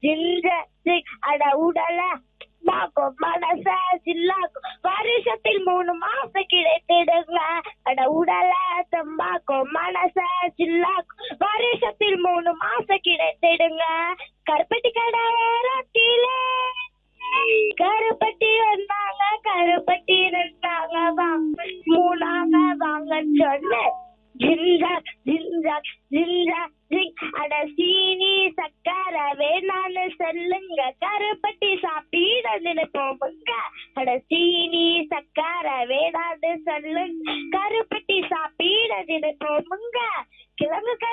ginger அட உடல பாக்கும் மனச சில்லாக்கும் வருஷத்தில் மூணு மாசம் கிடைத்திடுங்க அட உடல தம்பாக்கும் மனச சில்லாக்கும் வருஷத்தில் மூணு மாசம் கிடைத்திடுங்க கருப்பட்டி கடை ரொட்டிலே கருப்பட்டி வந்தாங்க கருப்பட்டி இருந்தாங்க வாங்க மூணாங்க வாங்க சொன்னேன் ஜிஞ்சாக் ஜிஞ்சாக் ஜிஞ்சாக் ஜிங் அட சீனி சக்கரை வேணான்னு சொல்லுங்க கருப்பட்டி சாப்பிட நினைப்போமுங்க அட சீனி சக்கரை வேணான்னு சொல்லுங்க கருப்பட்டி சாப்பிட நினைப்போமுங்க கிழங்கு